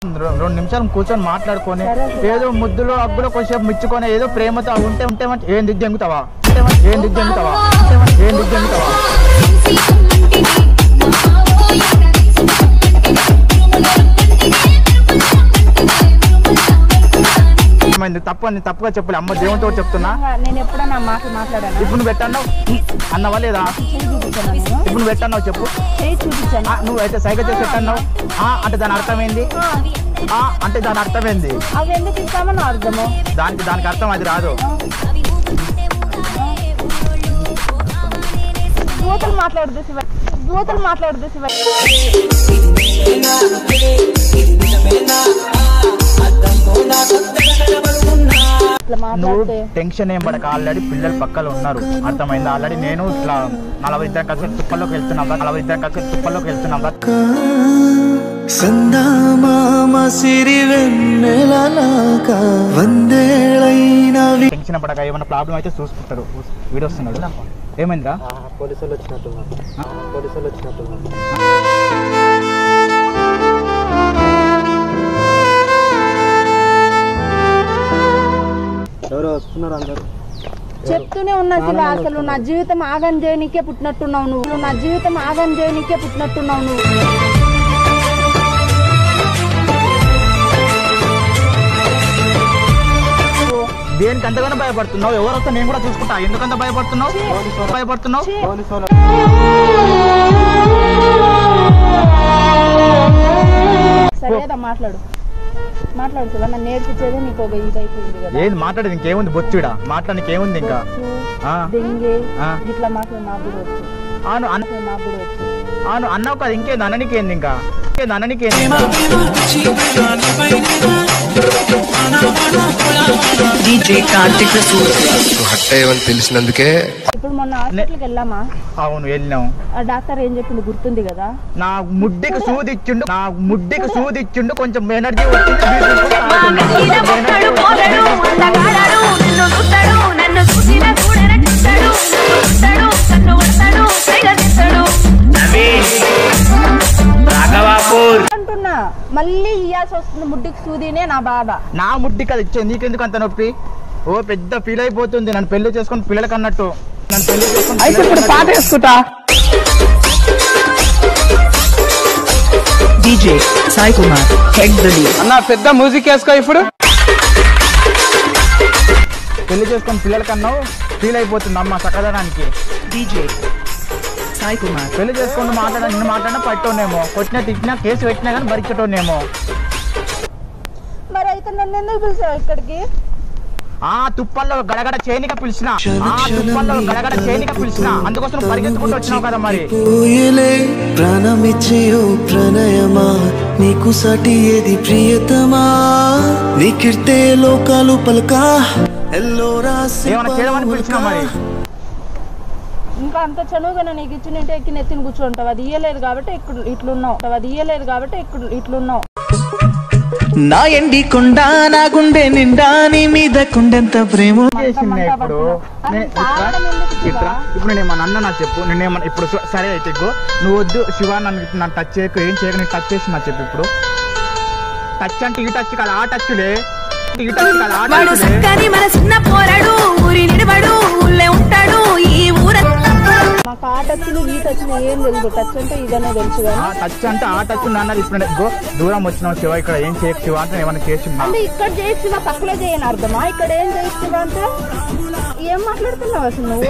రె- రెండు నిమిషాలు కూర్చొని మాట్లాడుకొని ఏదో ముద్దులో అగ్గులో కొంచెం మిచ్చుకొని ఏదో ప్రేమతో ఉంటే ఉంటే మంచి- ఏం దిగ్గు దెంగుతావా ఉంటే మంచి- ఏం దిగ్గు దెంగుతావా ఉంటే మంచి- ఏం దిగ్గు దెంగుతావా ఏమైంది తప్పు అని తప్పుగా చెప్పలే అమ్మ దేవునితో చెప్తున్నా నేను ఎప్పుడన్నా మాటలు మాట్లాడాను ఇప్పుడు నువ్వు పెట్టన్నావు అన్నవా లేదా చేయి చూపించాను నేను ఇప్పుడు నువ్వు పెట్టన్నావు చెప్పు చేయి చూపించాను ఆ, నువ్వు అయితే సైకిల్ చేసి పెట్టన్నావు ఆ, అంటే దాని అర్థం ఏంది ఆ, అంటే దాని అర్థం ఏంది అవి ఎందుకు ఇస్తామని అర్థము దానికి దానికి అర్థం అది రాదు దూతలు మాట్లాడదు శివ దూతలు మాట్లాడదు శివ ఇట్లా నువ్వు మాట్లాడితే టెన్షన్ ఏం పడక ఆల్రెడీ పిల్లలు పక్కన ఉన్నారు అర్థమైంది ఆల్రెడీ నేను ఇట్లా నలభై ఇద్దరు కలిసి తుప్పల్లోకి వెళ్తున్నాం బా. నలభై ఇద్దరు కలిసి తుప్పల్లోకి వెళ్తున్నాం బా. సందామామ సిరివెన్నెలలాగా వందేళైనవి టెన్షన్ పడక ఏమైనా ప్రాబ్లం అయితే చూసుకుంటారు వీడియో వస్తున్నాడు ఏమైందిరా పోలీసులు వచ్చినట్టున్నారు పోలీసులు వచ్చినట్టున్నారు ఎవరో వస్తున్నారు అందరు చెప్తూనే ఉన్నా శివ అసలు నా జీవితం ఆగం చేయనికే పుట్టినట్టున్నావు నువ్వు నా జీవితం ఆగం చేయనికే పుట్టినట్టున్నావు నువ్వు దేనికి అంతగానో భయపడుతున్నావు ఎవరు వస్తే నేను కూడా చూసుకుంటా ఎందుకంత భయపడుతున్నావు భయపడుతున్నావు పోలీసులు సరేదా మాట్లాడు మాట్లాడు శివ నన్ను నేర్పించేదే నీకు ఒక ఇది అయిపోయింది కదా ఏది మాట్లాడేది ఇంకేముంది బొచ్చుడా మాట్లాడడానికి ఏముంది ఇంకా వచ్చు, ఆ, దెంగే ఆ. ఇట్లా మాట్లాడు నాకు కూడా వచ్చు అవును అన్న అసలు నాకు కూడా వచ్చు అవును అన్నావు కదా ఇంకేంది అన్ననికి ఏంది ఇంకా ఇంకేంది అన్ననికి ఏంది ఇంకా? DJ Kartik Rasool. నువ్వు హట్ అయ్యవని తెలిసినందుకే ఇప్పుడు మొన్న హాస్పిటల్కి వెళ్ళామా అవును వెళ్ళినాం ఆ డాక్టర్ ఏం చెప్పిండు గుర్తుంది కదా నా ముడ్డికి సూదిచ్చిండు నా ముడ్డికి సూదిచ్చిండు కొంచెం ఎనర్జీ వచ్చింది బీపీ కూడా తాగుతున్నా. కొంచెం ఎనర్జీ వచ్చింది. అంటున్నా మళ్ళీ ఇయ్యాల్సి వస్తుంది ముడ్డికి సూదినే నా బాధ నా ముడ్డికి అది ఇచ్చే నీకెందుకు అంత నొప్పి ఓ పెద్ద ఫీల్ అయిపోతుంది నన్ను పెళ్లి చేసుకొని పిల్లలకి అన్నట్టు నన్ను పెళ్లి చేసుకొని అయితే ఇప్పుడు పాట వేసుకుంటా DJ Sai Kumar, head the lead. అన్న పెద్ద మ్యూజిక్ వేసుకో ఇప్పుడు పెళ్లి చేసుకొని పిల్లలకి అన్నావు ఫీల్ అయిపోతుంది అమ్మ సకదనానికి DJ Sai Kumar. పెళ్లి చేసుకొని మాట్లాడ నిన్ను మాట్లాడినా పట్టోనేమో కొట్టినా తిట్టినా కేసు పెట్టినా కానీ భరించటోనేమో మరి అయితే నన్ను ఎందుకు పిలిచావు ఇక్కడికి ఆ తుప్పల్లో గడగడ చేయనిక పిలిచిన ఆ తుప్పల్లో గడగడ చేయనిక పిలిచిన అందుకోసం నువ్వు పరిగెత్తుకుంటూ వచ్చినావు కదా మరి పోయలే ప్రాణమిచ్చే ఓ ప్రణయమా నీకు సాటి ఏది ప్రియతమా నీకిర్తే లోకాలు పలకా ఎల్లోరా ఏమైనా చేయమని పిలిచినా మరి ఇంకా అంత చనువుగా నీకు ఇచ్చినంటే ఎక్కి నెత్తిని కూర్చుంటావు అది ఇయ్యలేదు కాబట్టి ఇక్కడ ఇట్లున్నావు అది ఇయ్యలేదు కాబట్టి ఇక్కడ ఇట్లున్నావు నా ఎండి కొండ నా గుండె నిండా నీ మీద కొండెంత ప్రేమ చేసింది ఇప్పుడు నే- ఇట్రా, ఇట్రా. ఇప్పుడు నేను ఏమన్నా అన్న నాకు చెప్పు నేను ఏమన్నా ఇప్పుడు స- సరే అయితే ఇగో నువ్వు వద్దు శివ నన్ను నన్ను టచ్ చేయకు ఏం చేయకు నేను టచ్ చేసి నాకు చెప్పు ఇప్పుడు టచ్ అంటే ఈ టచ్ కాదు ఆ టచ్లే ఈ టచ్ కాదు ఆ వాడు టచ్లే సక్కని మన చిన్న పోరడు ఊరి నిలబడు ఊళ్ళే ఉంటాడు ఈ ఊర మాకు ఆ టచ్లు ఈ టచ్లు ఏం తెలుసు టచ్ అంటే ఇదనే తెలుసు కానీ ఆ టచ్ అంటే ఆ టచ్ అన్నది ఇప్పుడు నేను- ఇగో దూరం వచ్చినావు శివ ఇక్కడ ఏం చేయకు శివ అంటే నేను ఏమైనా చేస్తున్నా అంటే ఇక్కడ చేస్తున్నా తక్కువ చేయని అర్థమా ఇక్కడ ఏం చేస్తున్నా అంటే ఏం మాట్లాడుతున్నావు అసలు నువ్వు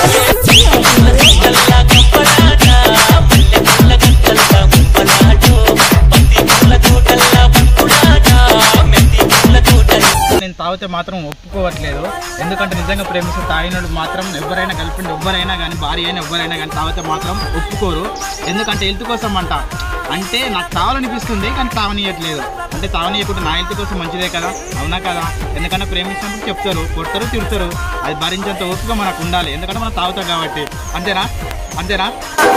నేను తాగితే మాత్రం ఒప్పుకోవట్లేదు ఎందుకంటే నిజంగా ప్రేమిస్తే తాగినోడు మాత్రం ఎవరైనా గర్ల్ఫ్రెండ్ ఎవరైనా కానీ భార్య అయినా ఎవరైనా కానీ తాగితే మాత్రం ఒప్పుకోరు ఎందుకంటే హెల్త్ కోసం అంట అంటే నాకు తావాలనిపిస్తుంది కానీ తావనీయట్లేదు అంటే తావనీయకుండా నా హెల్త్ కోసం మంచిదే కదా అవునా కదా ఎందుకంటే ప్రేమించినప్పుడు చెప్తారు కొడతారు తిడతారు అది భరించేంత ఓపిక మనకు ఉండాలి ఎందుకంటే మనం తాగుతాం కాబట్టి అంతేనా అంతేనా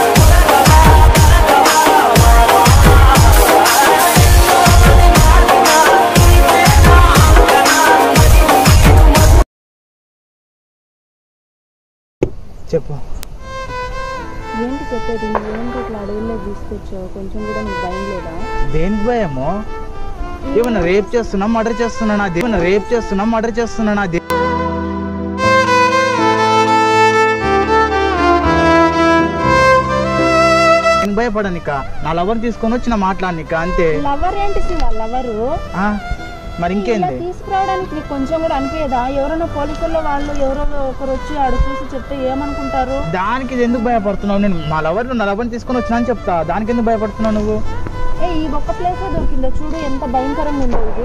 చెప్పు ఏంటి చెప్పేది ఏంటి ఇట్లా అడవుల్లో తీసుకొచ్చావు కొంచెం కూడా నీకు భయం లేదా దేనికి భయమో ఏమన్నా రేప్ చేస్తున్నా మర్డర్ చేస్తున్నా నా దే- ఏమన్నా రేప్ చేస్తున్నా మర్డర్ చేస్తున్నా నా దే- నేను భయపడనిక నా లవర్ తీసుకొని వచ్చిన మాట్లాడనిక అంతే లవర్ ఏంటి శివ లవరు ఆ, మరి ఇలా ఇంకేంది తీసుకురావడానికి నీకు కొంచెం కూడా అనిపించదా ఎవరైనా పోలీసుల్లో వాళ్ళు ఎవరో ఒకరు వచ్చి ఆడ చూసి చెప్తే ఏమనుకుంటారు దానికి ఇది ఎందుకు భయపడుతున్నావు నేను నా లవర్ నా లవర్ని తీసుకొని వచ్చినా అని చెప్తా దానికి ఎందుకు భయపడుతున్నావు నువ్వు ఏ ఈ ఒక్క ప్లేస్ దొరికిందో చూడు ఎంత భయంకరంగా ఉందో ఇది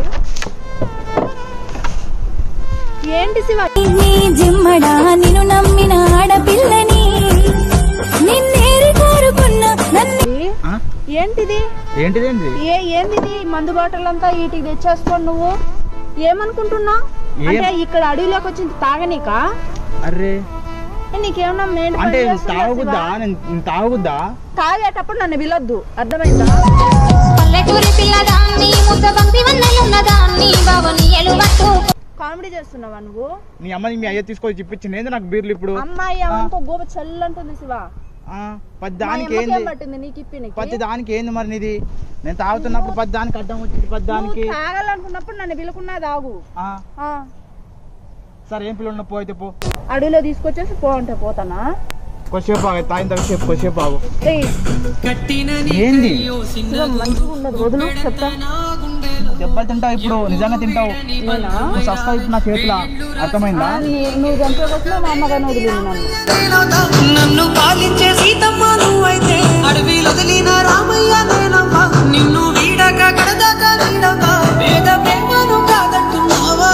ఏంటి శివ నీ జిమ్మడా నిన్ను నమ్మిన ఆడపిల్లని నిన్నేరి కోరుకున్న నన్ను ఇది? ఆ? ఏంటిది ఏంటిదేంటి ఏ ఏంది మందు బాటల్ అంతా వీటికి తెచ్చేసుకోండి నువ్వు ఏమనుకుంటున్నావు ఏం- అంటే ఇక్కడ అడవిలోకి వచ్చింది తాగనీకా అరే ఏ, నీకేమన్నా మేలు అంటే పని చేస్తుందా తాగొద్దా శివ? నేను నేను తాగొద్దా తాగేటప్పుడు నన్ను విలొద్దు అర్థమైందా పల్లెటూరి పిల్లదాన్ని ముద్ద బంతి వన్నెలున్నదాన్ని బావని ఎలువట్టు కామెడీ చేస్తున్నావా నువ్వు నీ అమ్మని మీ అయ్య తీసుకొని చెప్పించింది ఏంది నాకు బీర్లు ఇప్పుడు అమ్మాయి అవంతా గోప చల్లంటుంది శివ ఆ, పది మా దానికి అమ్మకేం ఏంది పట్టింది నీకు ఇప్పి పది దానికి ఏంది మరి నీది నేను తాగుతున్నప్పుడు పది దానికి అడ్డం వచ్చింది పది దానికి తాగాలనుకున్నప్పుడు నన్ను విలుకున్నా తాగు ఆ, ఆ, సరే ఏం పిల్లలు పో అయితే పో అడవిలో తీసుకొచ్చేసి పో అంటే పోతానా కొద్దిసేపు ఆగు తాగిన తర్వాత సేపు కొద్దిసేపు ఆగు ఏయ్, ఏంది శివ మంచిగా ఉండదు వదులు చెప్తా దెబ్బలు తింటావు ఇప్పుడు నిజంగా తింటావు నువ్వు సస్తావు ఇప్పుడు నా చేతిలో అర్థమైందా ఆ, నీ- నువ్వు చంపేకొచ్చినా మా అమ్మగారిని వదిలింది నన్ను నన్ను పాలించే సీతమ్మ నువ్వైతే అడవిలో వదిలిన రామయ్య నేనమ్మా నిన్ను వీడక కడదాక వీడక వేద ప్రేమను కాదంటున్నావా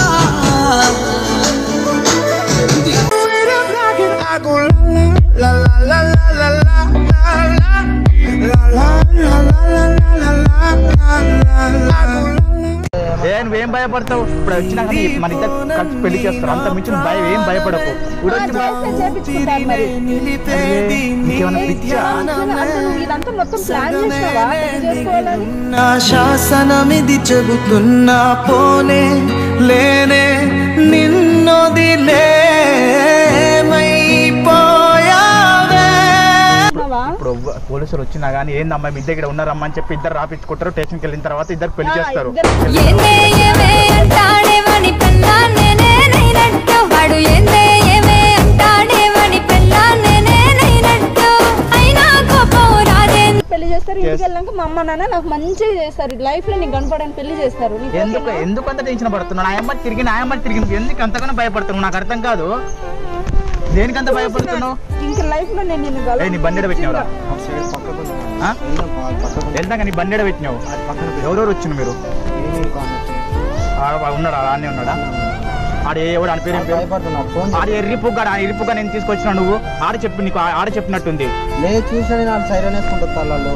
ఏ నువ్వేం భయపడతావు ఇప్పుడు వచ్చినాక నీ- మన ఇద్దరు కలిసి పెళ్లి చేస్తారు అంత మించిన భయం ఏం భయపడకు ఇప్పుడు వచ్చి భయ- చేస్తే చేపించుకుంటాను మరి అరే, నీకేమన్నా పిచ్చా అంటే నువ్వు ఇదంతా మొత్తం ప్లాన్ చేసినావా పెళ్లి చేసుకోవాలని నా శాసనమిది చెబుతున్నా పోనే లేనే నిన్నొదిలే మైపోయావే ఉన్నావా? ఇప్పుడు ఎవ్వ- పోలీసులు వచ్చినా కానీ ఏందమ్మా మీ దగ్గర ఉన్నారమ్మా అని చెప్పి ఇద్దరు రాపించుకుంటారు స్టేషన్కి వెళ్ళిన తర్వాత ఇద్దరు పెళ్లి చేస్తారు ఇద్దరు- ఏందే ఏమే అంటాడేవని పెళ్ళాన్నే నేనైనట్టు వాడు ఏందే ఏమే అంటాడేవని పెళ్ళాన్నే నేనైనట్టు అయినా కోపం రాదే పెళ్లి చేస్తారు ఇంటికి Yes. వెళ్ళాక మా అమ్మ నాన్న నాకు మంచిగా చేస్తారు లైఫ్ లో నీకు కనపడని పెళ్లి చేస్తారు నీకు ఎందుకు ఓకేనా? ఎందుకు అంత టెన్షన్ పడుతున్నావు నా అమ్మ తిరిగి నా అమ్మ తిరిగి ఎందుకు అంతగానో భయపడుతున్నావు నాకు అర్థం కాదు దేనికంత భయపడుతున్నావు ఇంకా లైఫ్ లో నేను నిన్ను ఏ నీ బండిడ పెట్టినావురా ఆ? వెళ్తాక నీ బండిడ పెట్టినావు ఎవరెవరు వచ్చిన మీరు ఆడ ఉన్నాడా ఆడనే ఉన్నాడా ఆడ ఎవడు ఆడ పేరు ఏం పేరు ఆడ ఎర్రిపుగ్గ ఆడ ఎర్రిపుగ్గ నేను తీసుకొచ్చిన నువ్వు ఆడ చెప్పి నీకు ఆడ చెప్పినట్టుంది నేను చూసిన నేను సైరన్ వేసుకుంటా తల్లలో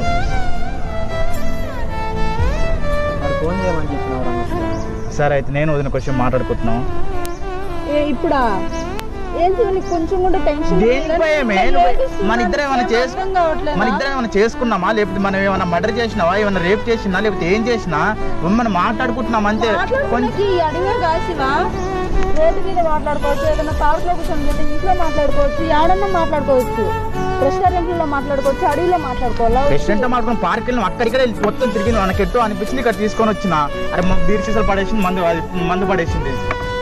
మరి ఫోన్ చేయమని చెప్పినవరా సరే అయితే నేను వదిన క్వశ్చన్ మాట్లాడుకుంటున్నాం ఏ, ఇప్పుడా ఏంటి నీకు కొంచెం కూడా టెన్షన్ దేనికి భయమే నువ్వు- మన ఇద్దరం ఏమైనా చేసు మన ఇద్దరం ఏమైనా చేసుకున్నామా లేకపోతే మనం ఏమైనా మర్డర్ చేసినావా ఏమైనా రేప్ చేసినా లేకపోతే ఏం చేసినా మనం మాట్లాడుకుంటున్నాం అంతే కొంచెం మాట్లాడుకోవడానికి ఈ అడిగే కాసివా రోడ్డు మీద మాట్లాడుకోవచ్చు ఏదైనా పార్క్ లో కూర్చొని పోతే ఇంట్లో మాట్లాడుకోవచ్చు ఏడన్నా మాట్లాడుకోవచ్చు రెస్టారెంట్లో మాట్లాడుకోవచ్చు అడవిలో మాట్లాడుకోవాలా రెస్టారెంట్ మాత్రం పార్క్ వెళ్ళిన అక్కడికే వెళ్ళి మొత్తం తిరిగింది మనకి ఎట్టో అనిపించింది ఇక్కడ తీసుకొని వచ్చిన అరే మా బీర్ సీసాలు పడేసింది మందు అది మందు పడేసింది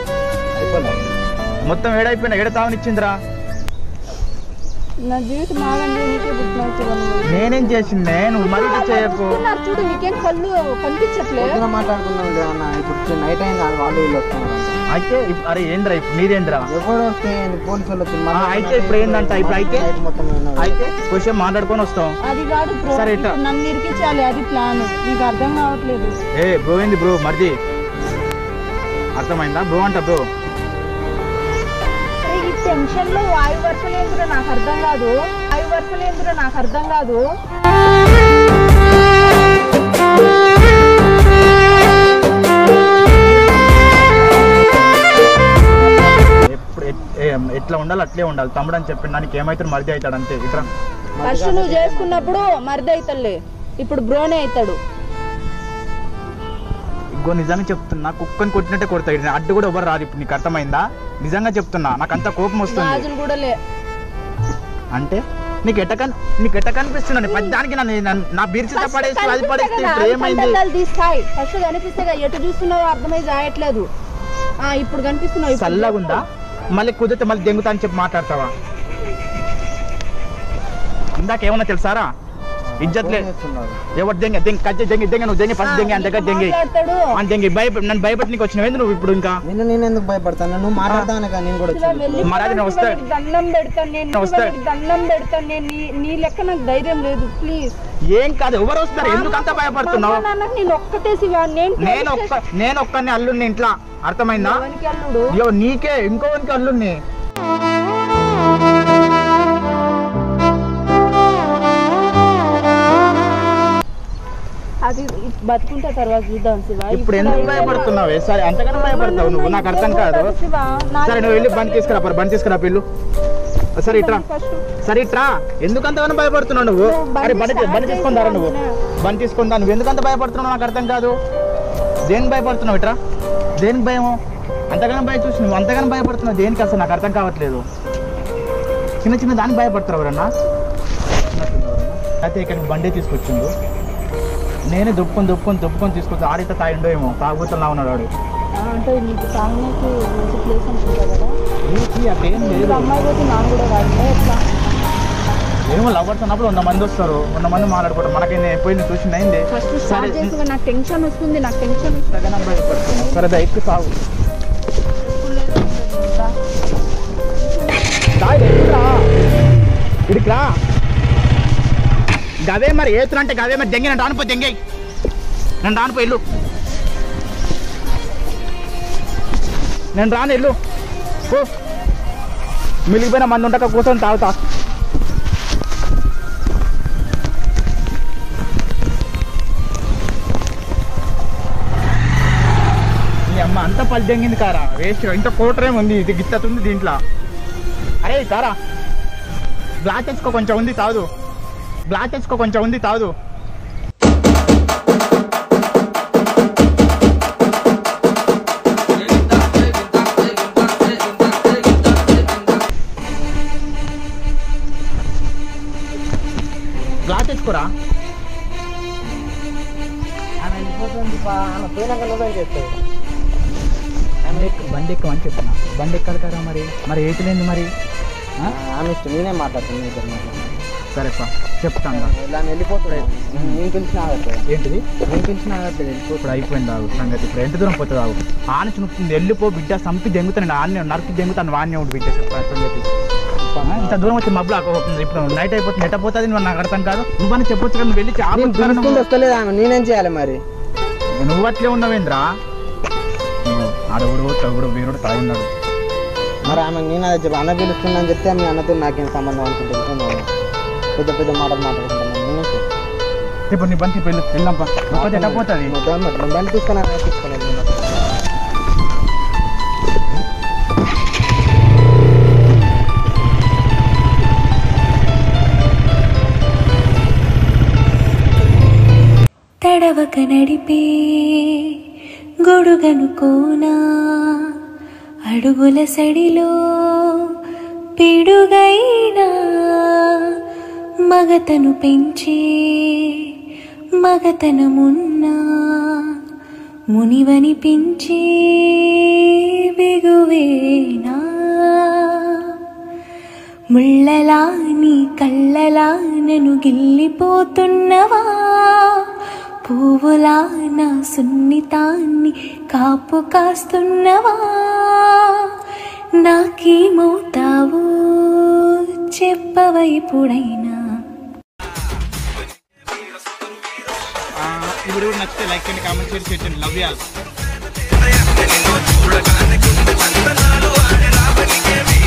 మొత్తం ఏడైపోయినా ఏడ తావనిచ్చిందిరా నా జీవితం ఆగండి నీకే పుట్టిన నేనేం చేసింది నేను మరీ ఇట్లా చేయకు చూడు నీకేం కళ్ళు కనిపించట్లే పొద్దున మాట్లాడుకుందాం లేదన్నా ఇప్పుడు నైట్ అయింది వాళ్ళు వీళ్ళు వస్తున్నారు అయితే ఇప్- అరే ఏంద్రా ఇప్పుడు నీదేంద్రా ఎవరు వస్తే పోలీసు వాళ్ళు వచ్చి ఆ, అయితే ఇప్పుడు ఏందంట? ఇప్పుడు అయితే? నైట్ మొత్తం ఉన్నారు. అయితే క్వశ్చన్ మాట్లాడుకొని వస్తాం అది కాదు బ్రో సరే, ఇట్లా. ఇప్పుడు నన్ను ఇరికించాలి అది ప్లాన్ నీకు అర్థం కావట్లేదు ఏ బ్రో ఏంది బ్రో మరిది అర్థమైందా బ్రో అంట బ్రో అరే, ఈ టెన్షన్ లో వాయు వరుసలు ఏంటో నాకు అర్థం కాదు వాయు వరుసలు ఏంటో నాకు అర్థం కాదు ఎప్పుడు ఎట్- ఏ- ఎట్లా ఉండాలి అట్లే ఉండాలి తమ్ముడు అని చెప్పి దానికి ఏమైతే మరిది అవుతాడు అంతే ఇట్లా ఫస్ట్ నువ్వు చేసుకున్నప్పుడు మరిది అవుతాడులే ఇప్పుడు బ్రోనే అవుతాడు ఇంకో నిజంగా చెప్తున్నా కుక్కని కొట్టినట్టే కొడతాడు నేను అడ్డు కూడా ఎవరు రాదు ఇప్పుడు నీకు అర్థమైందా నిజంగా చెప్తున్నా నాకు అంత కోపం వస్తుంది గాజులు కూడా లే అంటే నీకు ఎట్ట కన్ నీకు ఎట్ట కనిపిస్తున్నాను పద్దానికి నన్ను నన్ను- నా బిర్చిత పడేసి అది పడేసి ఇప్పుడు ఏమైంది తీస్తాయి ఫస్ట్ కనిపిస్తే కదా, ఎటు చూస్తున్నావో అర్థమై జాయట్లేదు ఆ ఇప్పుడు కనిపిస్తున్నావు ఇప్పుడు చల్లగా ఉందా మళ్ళీ కుదిరితే మళ్ళీ దెంగుతా అని చెప్పి మాట్లాడతావా ఇందాక ఏమన్నా తెలుసారా ఇజ్జత్ లేదు ఎవరు దెంగ దెంగ కజ్జ దెంగి దెంగ నువ్వు దెంగి ఫస్ట్ దెంగి అంత దగ్గర దెంగి మాట్లాడతాడు అని దెంగి భయపడి నన్ను భయపెట్టనికి వచ్చినవి నువ్వు ఇప్పుడు ఇంకా నేను నేను ఎందుకు భయపడతాను నువ్వు మాట్లాడతాను కానీ నేను కూడా ఇలా వచ్చాను వెళ్ళి మరి అది నేను వస్తా- వాడికి దండం పెడతాను నేను నేను వస్తా- వాడికి దండం పెడతాను నేను నీ- నీ లెక్క నాకు ధైర్యం లేదు ప్లీజ్ ఏం కాదు ఎవరు వస్తారు ఎందుకు అంత భయపడుతున్నావు నాన్నకి నేను ఒక్కటే శివ నేను నేను ఒక్క నేను ఒక్కని అల్లుడిని ఇంట్లో అర్థమైందా ఎవరికి అల్లుడు అయ్యో నీకే ఇంకోనికి అల్లుడిని అది బతుకుంటే తర్వాత చూద్దాం శివ ఇప్పుడు ఎందుకు భయపడుతున్నావే సరే అంతగానో భయపడతావు నువ్వు నాకు అర్థం కాదు శివ సరే నువ్వు వెళ్ళి బండి తీసుకురా పర బండి తీసుకురా పిల్లు సరే ఇట్రా ఫస్ట్ సరే ఇట్రా ఎందుకు అంతగానో భయపడుతున్నావు నువ్వు అరే బండి తీ- బండి తీసుకుందారా నువ్వు బండి తీసుకుందా నువ్వు ఎందుకు అంత భయపడుతున్నావు నాకు అర్థం కాదు దేనికి భయపడుతున్నావు ఇట్రా దేనికి భయము అంతగానో భయం చూసి నువ్వు అంతగానో భయపడుతున్నావు దేనికి అసలు నాకు అర్థం కావట్లేదు చిన్న చిన్న దానికి భయపడతారు ఎవరన్నా అయితే ఇక్కడ బండి తీసుకొచ్చిండు నేనే దుప్పుకొని దుప్పుకొని దుప్పుకొని తీసుకొచ్చి ఆడితే తాగిండో ఏమో తాగుతున్నా ఉన్నాడు వాడు ఆ, అంటే నీకు తాగడానికి మంచి ప్లేస్ అనుకుంటా కదా ఏంటి అట్లేం లేదు ఇప్పుడు అమ్మాయి పోతే నాన్న కూడా వాడితే ఎట్లా ఏమో లవర్స్ అన్నప్పుడు వంద మంది వస్తారు వంద మంది మాట్లాడుకుంటారు మనకైనా పోయింది చూసింది అయింది ఫస్ట్ సరే స్టార్ట్ చేసి నాకు టెన్షన్ వస్తుంది నాకు టెన్షన్ వస్తుంది ఇంతగానో భయపడుతున్నావు. సరే దా, ఎక్కు సాగు ఇడికి రా గవే మరి ఏతులు అంటే గవే మరి దెంగి నన్ను రానుపో దెంగై నన్ను రానుపో ఇల్లు నేను రాను ఇల్లు పో మిలిగిపోయిన మంది ఉండక కూర్చొని తాగుతా ఈ అమ్మ అంత పళ్ళు దెంగింది కారా వేస్ట్ ఇంత కోటరేం ఉంది ఇది గిత్తతుంది దీంట్లో అరే కారా గ్లాస్ తెచ్చుకో కొంచెం ఉంది తాదు గ్లాస్ తెచ్చుకో కొంచెం ఉంది తాదు గ్లాస్ తెచ్చుకోరా ఆమె వెళ్ళిపోతుంది బా, ఆమె పోయినాక నువ్వే చేస్తావు బండి ఎక్కు బండి ఎక్కువని చెప్తున్నా బండి ఎక్కాలి కదా మరి మరి ఏటిలేంది మరి ఆ? ఆమె ఇష్టం నేనే మాట్లాడుతాను ఇద్దరు మాట్లాడుతాను సరేపా చెప్తాను రా. ఇలా ఆమె వెళ్ళిపోతాడు నేను పిలిచిన ఆగట్లేదు ఏంటిది నేను పిలిచిన ఆగట్లేదు వెళ్ళిపో ఇప్పుడు అయిపోయింది ఆగు సంగతి ఇప్పుడు ఎంత దూరం పోతుంది ఆగు ఆన చునుకుతుంది వెళ్ళిపో బిడ్డ సంపి దెంగుతాను ఆన్నే నరికి దెంగుతాను వాన్నే ఉండి బిడ్డ చెప్పా సంగతి ఆ, ఇంత దూరం వచ్చి మబ్బులు ఆకపోతుంది ఇప్పుడు నైట్ అయిపోతుంది ఎట్ట పోతుంది నువ్వు నాకు అర్థం కాదు నువ్వని చెప్పొచ్చు కదా నువ్వు వెళ్ళి నేను ఆపు పిలుచుకుంటూ వస్తలేదు ఆమె నేనేం చేయాలి మరి నువ్వు అట్లే ఉన్నావేంద్రా నువ్వు ఆడవుడు తగుడు వీరుడు తాగి ఉన్నాడు మరి ఆమె నేను అదే చెప్పి అన్న పిలుస్తున్నా అని చెప్తే మీ అన్నతో నాకేం సంబంధం అనుకుంటున్నాను పెద్ద పెద్ద మాటలు మాట్లాడుకుంటున్నాను నేనే చెప్పు. ఇప్పుడు నీ బంతి పెళ్ళి వెళ్ళంపా లేకపోతే ఎట్ట పోతుంది నువ్వు దా మరి, నువ్వు బండి తీసుకున్నా తీసుకున్నాను తడవక నడిపే గొడుగనుకోనా అడుగుల సడిలో పిడుగైనా మగతను పెంచే మగతనమున్నా మునివనిపించే బిగువేనా ముళ్ళలా నీ కళ్ళలా నన్ను గిల్లిపోతున్నవా పువ్వులా నా సున్నితాన్ని కాపు కాస్తున్నవా నాకేమవుతావో చెప్పవైపుడైనా ఈ వీడియో నచ్చితే లైక్ చేయండి కామెంట్ చేయండి షేర్ చేయండి లవ్ యాల్